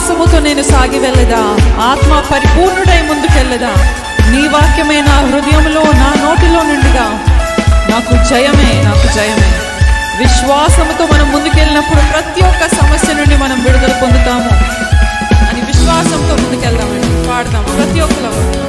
విశ్వాసముతో నేను సాగి వెళ్ళదా ఆత్మ పరిపూర్ణుడై ముందుకెళ్ళదా నీ వాక్యమే నా హృదయంలో నా నోటిలో నుండిగా నాకు జయమే నాకు జయమే విశ్వాసముతో మనం ముందుకెళ్ళినప్పుడు ప్రతి ఒక్క సమస్య నుండి మనం విడుదల పొందుతాము అని విశ్వాసంతో ముందుకెళ్దామండి పాడదాం ప్రతి ఒక్కరు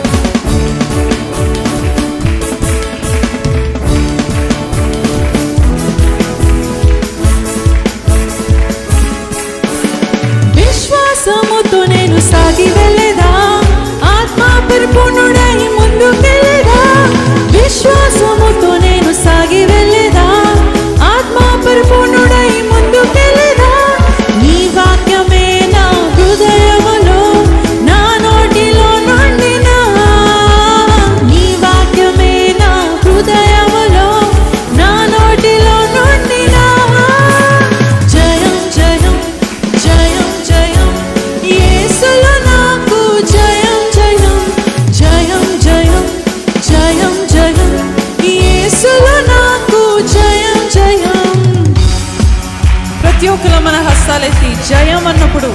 విశ్వాసముతో నేను సాగి వెళ్ళేదా ఆత్మ పరిపూర్ణుడై ముందుకెళ్ళేదా విశ్వాసముతో నేను సాగి వెళ్ళేదా ఆత్మ పరిపూర్ణుడై ముందుకెళ్ళేదా నీ వాక్యమే నా హృదయములో నా నోటిలో నుండినా నీ వాక్యమే నా హృదయములో నా నోటిలో నుండినా జయం జయం జయం జయం యేసులో నాకు జయం జయం జయం జయం జయం జయం యేసులో నాకు జయం జయం ప్రతి ఒక్కరు మన హస్తాలెత్తి జయం అన్నప్పుడు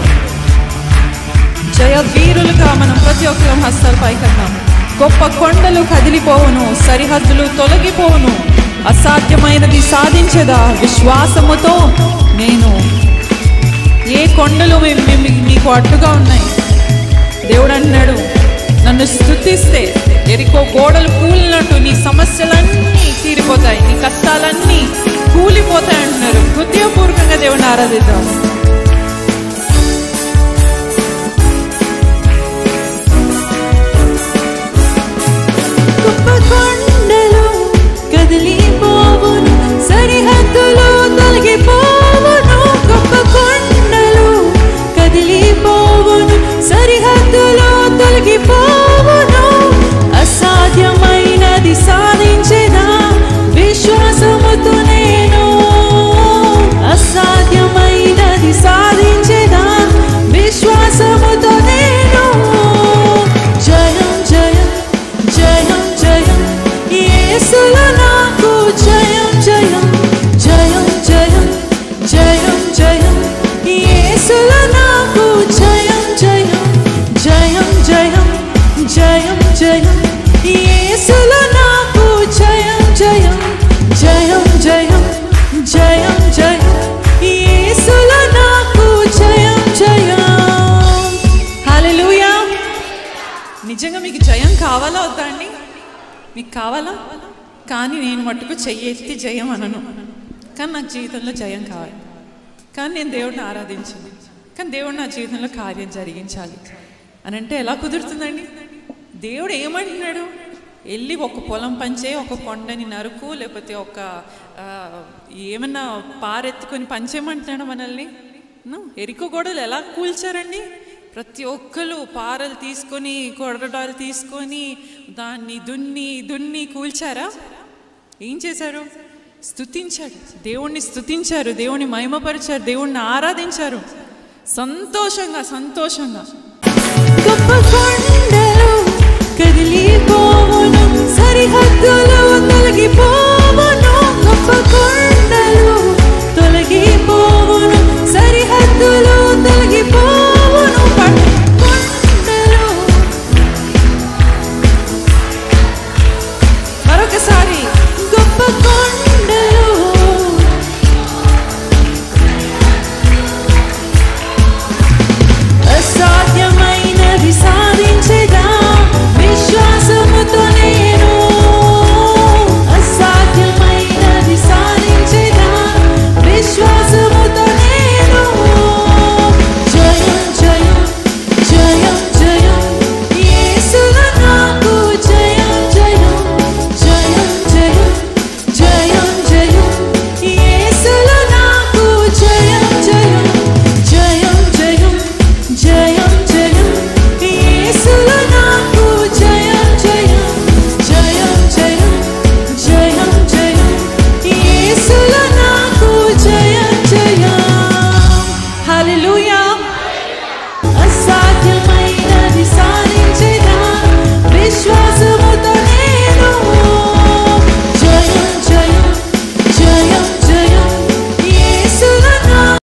జయ వీరులుగా మనం ప్రతి ఒక్కరం హస్తాలు పైకన్నాం గొప్ప కొండలు కదిలిపోవును సరిహద్దులు తొలగిపోవును అసాధ్యమైనది సాధించదా విశ్వాసముతో నేను ఏ కొండలు మీ- మీ- మీ- మీకు అడ్డుగా ఉన్నాయి దేవుడు అంటున్నాడు నన్ను స్థుతిస్తే ఎరికో గోడలు కూలినట్టు నీ సమస్యలన్నీ తీరిపోతాయి నీ కష్టాలన్నీ కూలిపోతాయి అంటున్నారు హృదయపూర్వకంగా దేవుని ఆరాధిద్దాం గొప్ప కొండలు కదిలిపోవును సరిహద్దులు తొలగిపోవును గొప్ప కొండలు కదిలిపోవును సరిహద్దులు తొలగిపోవును అసాధ్యమైనది సాధించేదా విశ్వాసముతో నేను అసాధ్యమైనది సాధించేదా విశ్వాసముతో నేను జయం జయం జయం జయం యేసులో నాకు జయం జయం జయం జయం జయం జయం యేసులో నాకు జయం జయం జయం జయం జయం జయం యేసులో నాకు జయం జయం జయం జయం జయం జయం యేసులో నాకు జయం జయం హల్లెలూయా నిజంగా మీకు జయం కావాలా వద్దా అండి మీకు కావాలా కానీ నేను మట్టుకు చెయ్యి ఎత్తి జయం అనను కానీ నాకు జీవితంలో జయం కావాలి కానీ నేను దేవుడిని ఆరాధించాలి కానీ దేవుడు నా జీవితంలో కార్యం జరిగించాలి అని అంటే ఎలా కుదురుతుందండి దేవుడు ఏమంటున్నాడు వెళ్ళి ఒక పొలం పంచే ఒక కొండని నరుకు లేకపోతే ఒక ఆ, ఏమన్నా పారెత్తుకొని పంచేయమంటున్నాడు మనల్ని ను, ఎరికో గోడలు ఎలా కూల్చారండి ప్రతి ఒక్కరు పారలు తీసుకొని కొడడాలు తీసుకొని దాన్ని దున్ని దున్ని కూల్చారా ఏం చేశారు స్తుతించాడు దేవుణ్ణి స్తుతించారు దేవుణ్ణి మహిమపరిచారు దేవుణ్ణి ఆరాధించారు సంతోషంగా సంతోషంగా గొప్ప కొండలు